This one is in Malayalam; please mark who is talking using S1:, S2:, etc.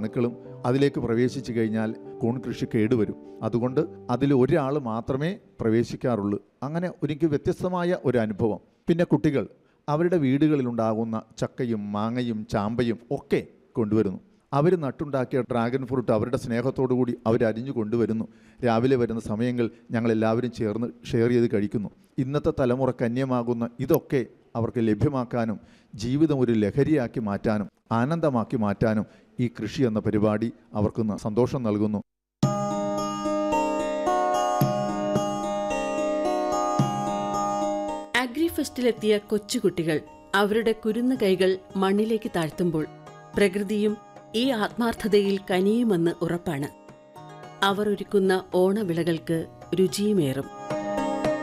S1: അണുക്കളും അതിലേക്ക് പ്രവേശിച്ചു കഴിഞ്ഞാൽ കൂൺ കൃഷി കേടുവരും അതുകൊണ്ട് അതിൽ ഒരാൾ മാത്രമേ പ്രവേശിക്കാറുള്ളൂ അങ്ങനെ എനിക്ക് വ്യത്യസ്തമായ ഒരു അനുഭവം പിന്നെ കുട്ടികൾ അവരുടെ വീടുകളിലുണ്ടാകുന്ന ചക്കയും മാങ്ങയും ചാമ്പയും ഒക്കെ കൊണ്ടുവരുന്നു അവർ നട്ടുണ്ടാക്കിയ ഡ്രാഗൺ ഫ്രൂട്ട് അവരുടെ സ്നേഹത്തോടു കൂടി അവർ അരിഞ്ഞു കൊണ്ടുവരുന്നു രാവിലെ വരുന്ന സമയങ്ങൾ ഞങ്ങളെല്ലാവരും ചേർന്ന് ഷെയർ ചെയ്ത് കഴിക്കുന്നു ഇന്നത്തെ തലമുറ കന്യമാകുന്ന ഇതൊക്കെ അവർക്ക് ലഭ്യമാക്കാനും ജീവിതം ഒരു ലഹരിയാക്കി മാറ്റാനും ആനന്ദമാക്കി മാറ്റാനും ഈ കൃഷി എന്ന പരിപാടി അവർക്ക് ന- സന്തോഷം നൽകുന്നു
S2: അഗ്രിഫെസ്റ്റിലെത്തിയ കൊച്ചുകുട്ടികൾ അവരുടെ കുരുന്ന കൈകൾ മണ്ണിലേക്ക് താഴ്ത്തുമ്പോൾ പ്രകൃതിയും ഈ ആത്മാർത്ഥതയിൽ കനിയുമെന്ന് ഉറപ്പാണ് അവർ ഒരുക്കുന്ന ഓണവിളകൾക്ക് രുചിയുമേറും